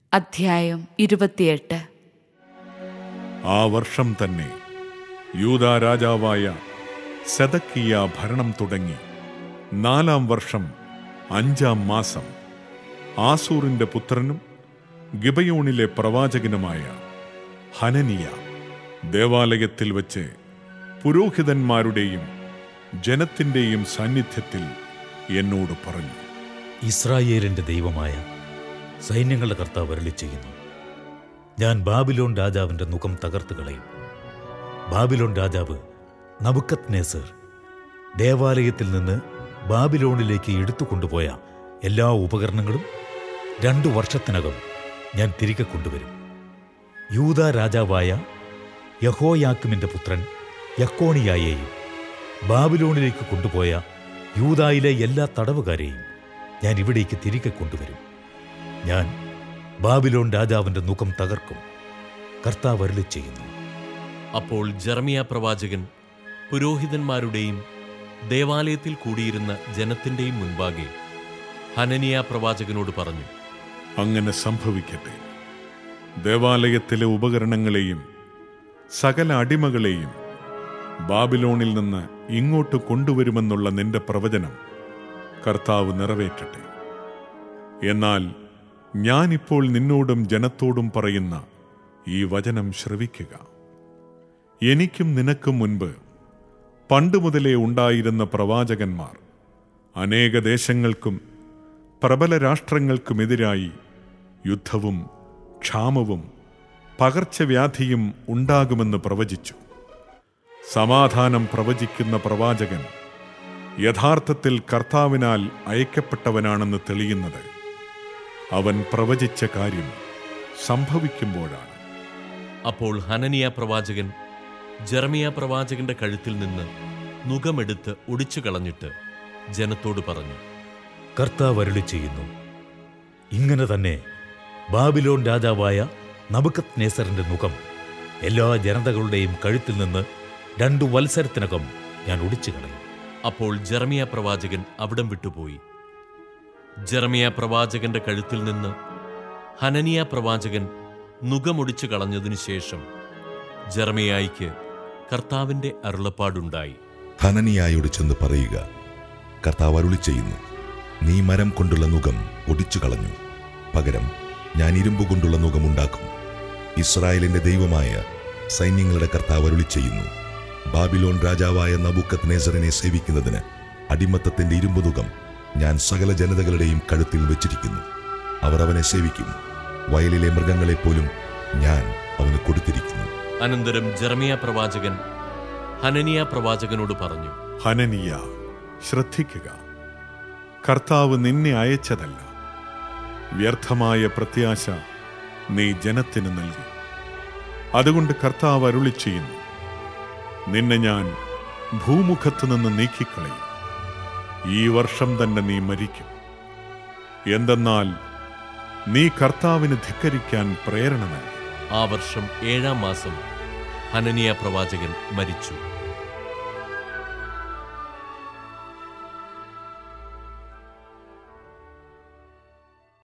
അധ്യായം ഇരുപത്തിയെട്ട് ആ വർഷം തന്നെ യൂദാ രാജാവായ സെദക്കിയ ഭരണം തുടങ്ങി നാലാം വർഷം അഞ്ചാം മാസം ആസൂറിന്റെ പുത്രനും ഗിബയോണിലെ പ്രവാചകനുമായ ഹനനിയ ദേവാലയത്തിൽ വച്ച് പുരോഹിതന്മാരുടെയും ജനത്തിന്റെയും സാന്നിധ്യത്തിൽ എന്നോട് പറഞ്ഞു ഇസ്രായേലിന്റെ ദൈവമായ സൈന്യങ്ങളുടെ കർത്താവ് അരളി ചെയ്യുന്നു ഞാൻ ബാബിലോൺ രാജാവിന്റെ മുഖം തകർത്ത് കളയും ബാബിലോൺ രാജാവ് നബുക്കത് നേസർ ദേവാലയത്തിൽ നിന്ന് ബാബിലോണിലേക്ക് എടുത്തു കൊണ്ടുപോയ എല്ലാ ഉപകരണങ്ങളും രണ്ടു വർഷത്തിനകം ഞാൻ തിരികെ കൊണ്ടുവരും യൂത രാജാവായ യഹോയാക്കിമിന്റെ പുത്രൻ യക്കോണിയായെയും ബാബിലോണിലേക്ക് കൊണ്ടുപോയ യൂതായിലെ എല്ലാ തടവുകാരെയും ഞാൻ ഇവിടേക്ക് തിരികെ കൊണ്ടുവരും ഞാൻ ബാബിലോൺ രാജാവിന്റെ മുഖം തകർക്കും കർത്താവ് അരുളി ചെയ്യുന്നു അപ്പോൾ ജർമിയ പ്രവാചകൻ പുരോഹിതന്മാരുടെയും ദേവാലയത്തിൽ കൂടിയിരുന്ന ജനത്തിന്റെയും മുൻപാകെ ഹനനിയ പ്രവാചകനോട് പറഞ്ഞു അങ്ങനെ സംഭവിക്കട്ടെ ദേവാലയത്തിലെ ഉപകരണങ്ങളെയും സകല അടിമകളെയും ബാബിലോണിൽ നിന്ന് ഇങ്ങോട്ട് കൊണ്ടുവരുമെന്നുള്ള നിന്റെ പ്രവചനം കർത്താവ് നിറവേറ്റട്ടെ എന്നാൽ ഞാനിപ്പോൾ നിന്നോടും ജനത്തോടും പറയുന്ന ഈ വചനം ശ്രവിക്കുക എനിക്കും നിനക്കും മുൻപ് പണ്ട് മുതലേ ഉണ്ടായിരുന്ന പ്രവാചകന്മാർ അനേക ദേശങ്ങൾക്കും പ്രബല രാഷ്ട്രങ്ങൾക്കുമെതിരായി യുദ്ധവും ക്ഷാമവും പകർച്ചവ്യാധിയും ഉണ്ടാകുമെന്ന് പ്രവചിച്ചു സമാധാനം പ്രവചിക്കുന്ന പ്രവാചകൻ യഥാർത്ഥത്തിൽ കർത്താവിനാൽ അയക്കപ്പെട്ടവനാണെന്ന് തെളിയുന്നത് അവൻ പ്രവചിച്ച കാര്യം സംഭവിക്കുമ്പോഴാണ് അപ്പോൾ ഹനനിയ പ്രവാചകൻ ജർമിയ പ്രവാചകന്റെ കഴുത്തിൽ നിന്ന് നുകമെടുത്ത് ഒടിച്ചു കളഞ്ഞിട്ട് ജനത്തോട് പറഞ്ഞു കർത്താവ് അരുളി ചെയ്യുന്നു ഇങ്ങനെ തന്നെ ബാബിലോൺ രാജാവായ നബുക്കത് നേസറിന്റെ മുഖം എല്ലാ ജനതകളുടെയും കഴുത്തിൽ നിന്ന് രണ്ടു വത്സരത്തിനകം ഞാൻ ഒടിച്ചു കളയും അപ്പോൾ ജർമിയ പ്രവാചകൻ അവിടം വിട്ടുപോയി ജർമിയ പ്രവാചകന്റെ കഴുത്തിൽ നിന്ന് ഹനനിയ പ്രവാചകൻ നുകമൊടിച്ചു കളഞ്ഞതിനു ശേഷം ജർമിയായിക്ക് കർത്താവിന്റെ അരുളപ്പാടുണ്ടായി ഹനനിയായോട് ചെന്ന് പറയുക കർത്താവ് അരുളി ചെയ്യുന്നു നീ മരം കൊണ്ടുള്ള നുകം ഒടിച്ചു കളഞ്ഞു പകരം ഞാൻ ഇരുമ്പ് കൊണ്ടുള്ള നുകം ഉണ്ടാക്കും ഇസ്രായേലിന്റെ ദൈവമായ സൈന്യങ്ങളുടെ കർത്താവ് അരുളി ചെയ്യുന്നു ബാബിലോൺ രാജാവായ നബുക്കത്ത് നേസറിനെ സേവിക്കുന്നതിന് അടിമത്തത്തിന്റെ ഇരുമ്പ് നുകം ഞാൻ സകല ജനതകളുടെയും കഴുത്തിൽ വെച്ചിരിക്കുന്നു അവർ അവനെ സേവിക്കും വയലിലെ മൃഗങ്ങളെപ്പോലും ഞാൻ അവന് കൊടുത്തിരിക്കുന്നു അനന്തരം ജർമിയ പ്രവാചകൻ ഹനനിയ പ്രവാചകനോട് പറഞ്ഞു ഹനനിയ ശ്രദ്ധിക്കുക കർത്താവ് നിന്നെ അയച്ചതല്ല വ്യർത്ഥമായ പ്രത്യാശ നീ ജനത്തിന് നൽകി അതുകൊണ്ട് കർത്താവ് അരുളി ചെയ്യുന്നു നിന്നെ ഞാൻ ഭൂമുഖത്തു നിന്ന് നീക്കിക്കളയും ഈ വർഷം തന്നെ നീ മരിക്കും എന്തെന്നാൽ നീ കർത്താവിന് ധിക്കരിക്കാൻ പ്രേരണ നൽകി ആ വർഷം ഏഴാം മാസം ഹനനിയ പ്രവാചകൻ മരിച്ചു